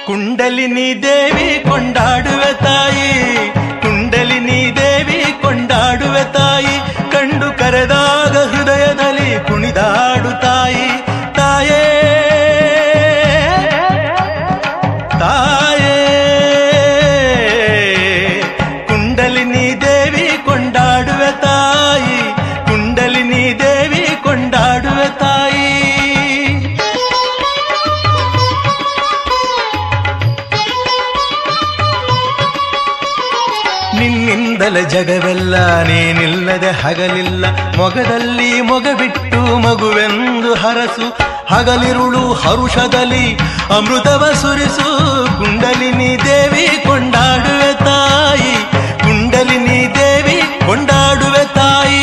ಕುಂಡಲಿನಿ ದೇವಿ ಕೊಂಡಾಡುವೆ ತಾಯಿ ಕುಂಡಲಿನಿ ದೇವಿ ಕೊಂಡಾಡುವೆ ತಾಯಿ ಕಂಡು ಕರೆದಾಗ ಹೃದಯದಲ್ಲಿ ಕುಣಿದಾಡು ತಾಯಿ ತಾಯೇ ತಾಯೇ ಕುಂಡಲಿನಿ ದೇವಿ ಕೊಂಡಾಡುವೆ ತಾಯಿ ಕುಂಡಲಿನಿ ದೇವಿ ಕೊಂಡಾಡುವೆ ತಾಯಿ ನಿನ್ನಿಂದಲೇ ಜಗವೆಲ್ಲ ನೀನಿಲ್ಲದೆ ಹಗಲಿಲ್ಲ ಮೊಗದಲ್ಲಿ ಮೊಗ ಬಿಟ್ಟು ಮಗುವೆಂದು ಹರಸು ಹಗಲಿರುಳು ಹರುಷದಲ್ಲಿ ಅಮೃತವ ಸುರಿಸು ಕುಂಡಲಿನಿ ದೇವಿ ಕೊಂಡಾಡುವೆ ತಾಯಿ ಕುಂಡಲಿನಿ ದೇವಿ ಕೊಂಡಾಡುವೆ ತಾಯಿ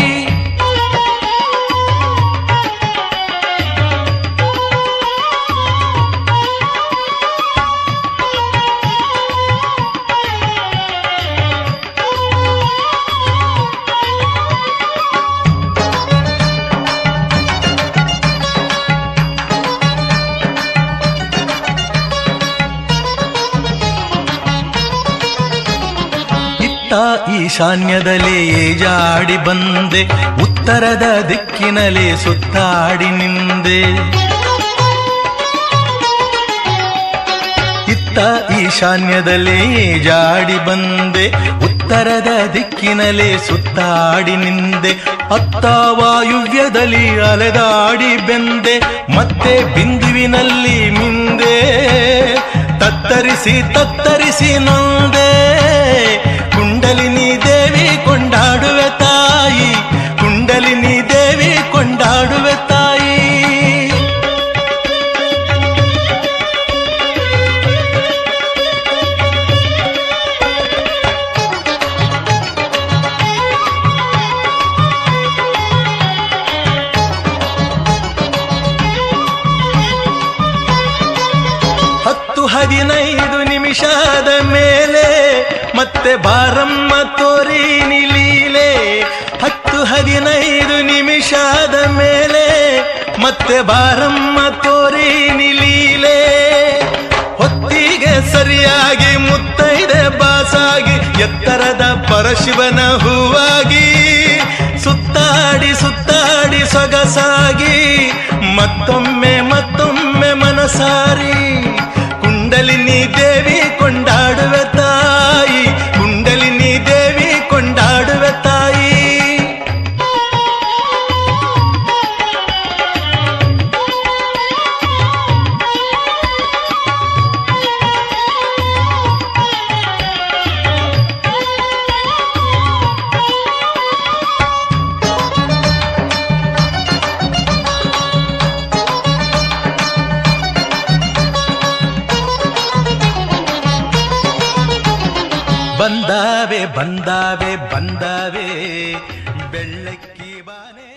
ಇತ್ತ ಈಶಾನ್ಯದಲ್ಲಿ ಜಾಡಿ ಬಂದೆ ಉತ್ತರದ ದಿಕ್ಕಿನಲ್ಲಿ ಸುತ್ತಾಡಿ ನಿಂದೆ ಇತ್ತ ಈಶಾನ್ಯದಲ್ಲಿ ಜಾಡಿ ಬಂದೆ ಉತ್ತರದ ದಿಕ್ಕಿನಲ್ಲಿ ಸುತ್ತಾಡಿ ನಿಂದೆ ಅತ್ತ ವಾಯುವ್ಯದಲ್ಲಿ ಅಲೆದಾಡಿ ಬೆಂದೆ ಮತ್ತೆ ಬಿಂದುವಿನಲ್ಲಿ ಮಿಂದೆ ತತ್ತರಿಸಿ ತತ್ತರಿಸಿ ನೊಂದೆ ಕುಂಡಲಿನಿ ದೇವಿ ಕೊಂಡಾಡುವೆ ತಾಯಿ ಕುಂಡಲಿನಿ ದೇವಿ ಕೊಂಡಾಡುವೆ ತಾಯಿ ಹತ್ತು ಹದಿನೈದು ನಿಮಿಷದ ಮೇಲೆ ಮತ್ತೆ ಬಾರಮ್ಮ ತೋರಿ ನಿಲೀಲೆ ಹತ್ತು ಹದಿನೈದು ನಿಮಿಷದ ಮೇಲೆ ಮತ್ತೆ ಬಾರಮ್ಮ ತೋರಿ ನಿಲೀಲೆ ಹೊತ್ತಿಗೆ ಸರಿಯಾಗಿ ಮುತ್ತೈದೆ ಬಾಸಾಗಿ ಎತ್ತರದ ಪರಶಿವನ ಹೂವಾಗಿ ಸುತ್ತಾಡಿ ಸುತ್ತಾಡಿ ಸೊಗಸಾಗಿ ಮತ್ತೊಮ್ಮೆ ಮತ್ತೊಮ್ಮೆ ಮನಸಾರಿ ಕುಂಡಲಿನಿ ದೇವಿ ಕೊಂಡಾಡುವೆ ತಾಯಿ ಕುಂಡಲಿನಿ ದೇವಿ ಕೊಂಡಾಡುವೆ ತಾಯಿ ಬಂದಾವೆ ಬಂದಾವೆ ಬಂದಾವೆ ಬೆಳ್ಳಕ್ಕಿ ಬಾನೆ